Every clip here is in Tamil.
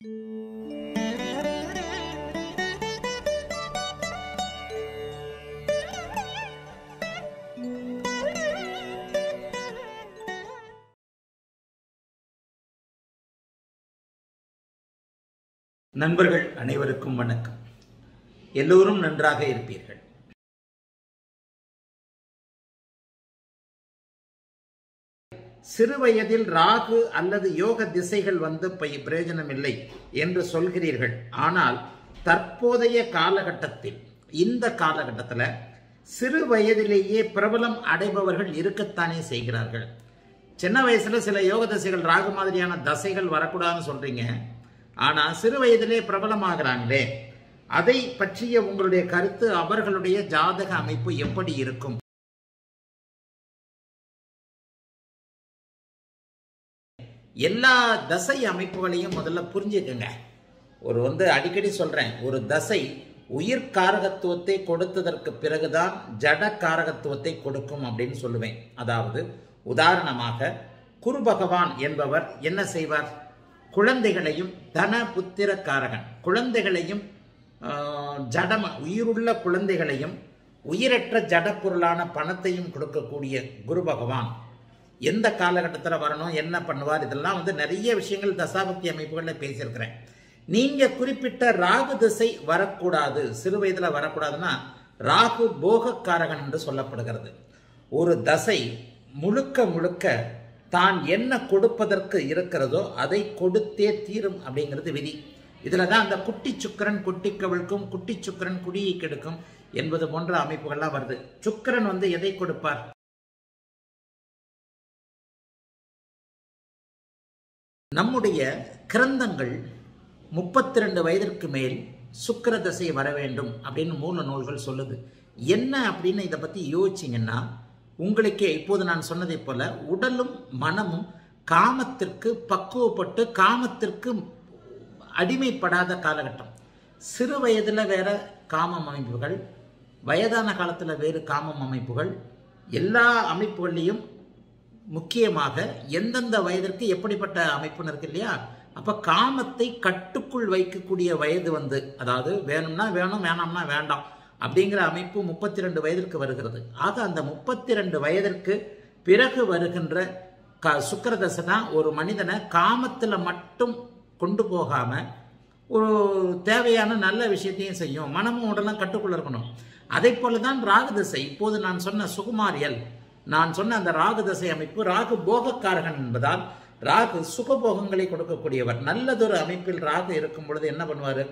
நண்பர்கள் அனைவருக்கும் வணக்கம் எல்லோரும் நன்றாக இருப்பீர்கள் சிறு வயதில் ராகு அல்லது யோக திசைகள் வந்து பை- பிரயோஜனம் இல்லை என்று சொல்கிறீர்கள் ஆனால் தற்போதைய காலகட்டத்தில் இந்த காலகட்டத்தில் சிறு வயதிலேயே பிரபலம் அடைபவர்கள் இருக்கத்தானே செய்கிறார்கள் சின்ன வயசுல சில யோக தசைகள் ராகு மாதிரியான தசைகள் வரக்கூடாதுன்னு சொல்றீங்க ஆனா சிறு வயதிலே பிரபலமாகிறாங்களே அதை பற்றிய உங்களுடைய கருத்து அவர்களுடைய ஜாதக அமைப்பு எப்படி இருக்கும் எல்லா தசை அமைப்புகளையும் முதல்ல புரிஞ்சுக்குங்க ஒரு வந்து அடிக்கடி சொல்றேன் ஒரு தசை உயிர் காரகத்துவத்தை கொடுத்ததற்கு பிறகுதான் ஜட காரகத்துவத்தை கொடுக்கும் அப்படின்னு சொல்லுவேன் அதாவது உதாரணமாக குரு பகவான் என்பவர் என்ன செய்வார் குழந்தைகளையும் தன புத்திர காரகன் குழந்தைகளையும் ஆஹ், ஜடம உயிருள்ள குழந்தைகளையும் உயிரற்ற ஜட பொருளான பணத்தையும் கொடுக்கக்கூடிய குரு பகவான் எந்த காலகட்டத்தில் வரணும் என்ன பண்ணுவார் இதெல்லாம் வந்து நிறைய விஷயங்கள் தசாபக்தி அமைப்புகளில் பேசியிருக்கிறேன் நீங்க குறிப்பிட்ட ராகு திசை வரக்கூடாது சிறு வயதுல வரக்கூடாதுன்னா ராகு போகக்காரகன் என்று சொல்லப்படுகிறது ஒரு தசை முழுக்க முழுக்க தான் என்ன கொடுப்பதற்கு இருக்கிறதோ அதை கொடுத்தே தீரும் அப்படிங்கிறது விதி இதுல தான் அந்த குட்டி சுக்கரன் குட்டி கவிழ்க்கும் குட்டி சுக்கரன் குடியை கெடுக்கும் என்பது போன்ற அமைப்புகள்லாம் வருது சுக்கரன் வந்து எதை கொடுப்பார் நம்முடைய கிரந்தங்கள் முப்பத்தி ரெண்டு வயதிற்கு மேல் சுக்கிர தசை வர வேண்டும் அப்படின்னு மூல நூல்கள் சொல்லுது என்ன அப்படின்னு இதை பற்றி யோசிச்சிங்கன்னா உங்களுக்கே இப்போது நான் சொன்னதைப் போல உடலும் மனமும் காமத்திற்கு பக்குவப்பட்டு காமத்திற்கு அடிமைப்படாத காலகட்டம் சிறு வயதில் வேற காமம் அமைப்புகள் வயதான காலத்தில் வேறு காமம் அமைப்புகள் எல்லா அமைப்புகள்லையும் முக்கியமாக எந்தெந்த வயதிற்கு எப்படிப்பட்ட அமைப்புன்னு இருக்கு இல்லையா அப்ப காமத்தை கட்டுக்குள் வைக்கக்கூடிய வயது வந்து அதாவது வேணும்னா வேணும் வேணாம்னா வேண்டாம் அப்படிங்கிற அமைப்பு முப்பத்தி ரெண்டு வயதிற்கு வருகிறது ஆக அந்த முப்பத்தி ரெண்டு வயதிற்கு பிறகு வருகின்ற க சுக்கரதசை தான் ஒரு மனிதனை காமத்தில் மட்டும் கொண்டு போகாம ஒரு தேவையான நல்ல விஷயத்தையும் செய்யும் மனமும் உடலும் கட்டுக்குள்ள இருக்கணும் அதை போல தான் ராகு திசை இப்போது நான் சொன்ன சுகுமாரியல் நான் சொன்ன அந்த ராகு தசை அமைப்பு ராகு போகக்காரகன் என்பதால் ராகு சுகபோகங்களை கொடுக்கக்கூடியவர் நல்லதொரு அமைப்பில் ராகு இருக்கும் பொழுது என்ன பண்ணுவாரு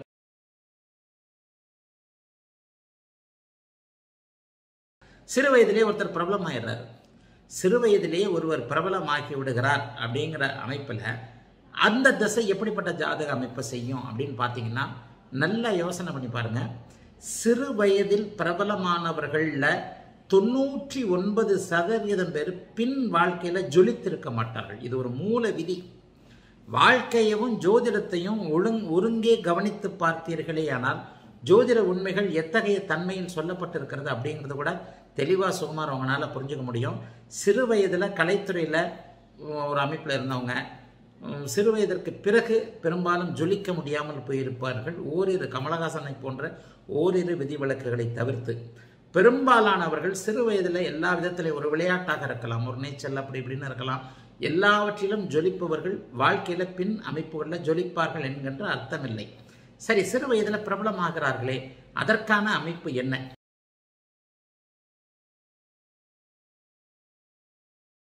சிறு வயதிலே ஒருத்தர் பிரபலம் ஆயிடுறாரு சிறு வயதிலேயே ஒருவர் பிரபலமாக்கி விடுகிறார் அப்படிங்கிற அமைப்பில் அந்த திசை எப்படிப்பட்ட ஜாதக அமைப்பை செய்யும் அப்படின்னு பார்த்தீங்கன்னா நல்லா யோசனை பண்ணி பாருங்க சிறு வயதில் பிரபலமானவர்களில் தொண்ணூற்றி ஒன்பது சதவீதம் பேர் பின் வாழ்க்கையில் ஜொலித்திருக்க மாட்டார்கள் இது ஒரு மூல விதி வாழ்க்கையவும் ஜோதிடத்தையும் ஒழுங் ஒருங்கே கவனித்து பார்த்தீர்களே ஆனால் ஜோதிட உண்மைகள் எத்தகைய தன்மையில் சொல்லப்பட்டிருக்கிறது அப்படிங்கிறது கூட தெளிவாக சுகுமார் அவங்களால புரிஞ்சுக்க முடியும் சிறு வயதில் கலைத்துறையில் ஒரு அமைப்பில் இருந்தவங்க உம், சிறு வயதிற்கு பிறகு பெரும்பாலும் ஜொலிக்க முடியாமல் போயிருப்பார்கள் ஓரிரு கமலஹாசனை போன்ற ஓரிரு விதிவிலக்குகளை தவிர்த்து பெரும்பாலானவர்கள் சிறு வயதில் எல்லா விதத்திலையும் ஒரு விளையாட்டாக இருக்கலாம் ஒரு நீச்சல் அப்படி இப்படின்னு இருக்கலாம் எல்லாவற்றிலும் ஜொலிப்பவர்கள் வாழ்க்கையில பின் அமைப்புகளில் ஜொலிப்பார்கள் என்கின்ற அர்த்தமில்லை சரி சிறு வயதில் பிரபலமாகிறார்களே அதற்கான அமைப்பு என்ன